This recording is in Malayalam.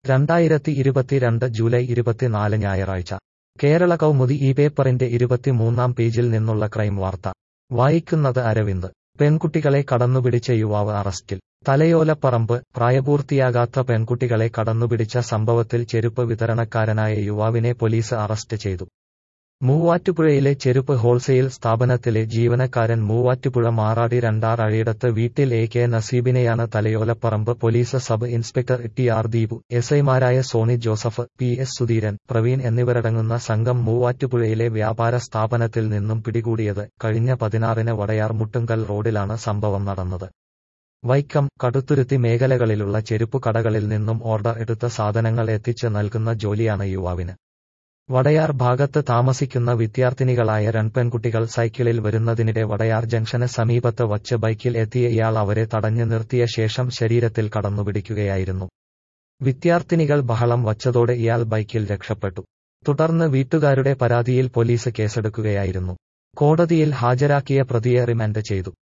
രണ്ടായിരത്തി ഇരുപത്തിരണ്ട് ജൂലൈ ഇരുപത്തിനാല് ഞായറാഴ്ച കേരള കൗമുദി ഈ പേപ്പറിന്റെ ഇരുപത്തിമൂന്നാം പേജിൽ നിന്നുള്ള ക്രൈം വാർത്ത വായിക്കുന്നത് അരവിന്ദ് പെൺകുട്ടികളെ കടന്നുപിടിച്ച യുവാവ് അറസ്റ്റിൽ തലയോലപ്പറമ്പ് പ്രായപൂർത്തിയാകാത്ത പെൺകുട്ടികളെ കടന്നുപിടിച്ച സംഭവത്തിൽ ചെരുപ്പ് വിതരണക്കാരനായ യുവാവിനെ പോലീസ് അറസ്റ്റ് ചെയ്തു മൂവാറ്റുപുഴയിലെ ചെരുപ്പ് ഹോൾസെയിൽ സ്ഥാപനത്തിലെ ജീവനക്കാരൻ മൂവാറ്റുപുഴ മാറാടി രണ്ടാർ അഴിയടത്ത് വീട്ടിൽ എ കെ നസീബിനെയാണ് Thalayolaparambu police sub inspector T R Deepu എസ്ഐമാരായ സോണി ജോസഫ് പി എസ് സുധീരൻ പ്രവീൺ എന്നിവരടങ്ങുന്ന സംഘം മൂവാറ്റുപുഴയിലെ വ്യാപാര സ്ഥാപനത്തിൽ നിന്നും പിടികൂടിയത് കഴിഞ്ഞ പതിനാറിന് വടയാർ മുട്ടുങ്കൽ റോഡിലാണ് സംഭവം നടന്നത് വൈക്കം കടുത്തുരുത്തി മേഖലകളിലുള്ള ചെരുപ്പു കടകളിൽ നിന്നും ഓർഡർ എടുത്ത സാധനങ്ങൾ എത്തിച്ച് നൽകുന്ന ജോലിയാണ് യുവാവിന് വടയാർ ഭാഗത്ത് താമസിക്കുന്ന വിദ്യാർത്ഥിനികളായ രൺപെൺകുട്ടികൾ സൈക്കിളിൽ വരുന്നതിനിടെ വടയാർ ജംഗ്ഷന് സമീപത്ത് വച്ച് ബൈക്കിൽ എത്തിയ ഇയാൾ അവരെ തടഞ്ഞു നിർത്തിയ ശേഷം ശരീരത്തിൽ കടന്നുപിടിക്കുകയായിരുന്നു വിദ്യാർത്ഥിനികൾ ബഹളം വച്ചതോടെ ഇയാൾ ബൈക്കിൽ രക്ഷപ്പെട്ടു തുടർന്ന് വീട്ടുകാരുടെ പരാതിയിൽ പോലീസ് കേസെടുക്കുകയായിരുന്നു കോടതിയിൽ ഹാജരാക്കിയ പ്രതിയെ റിമാൻഡ് ചെയ്തു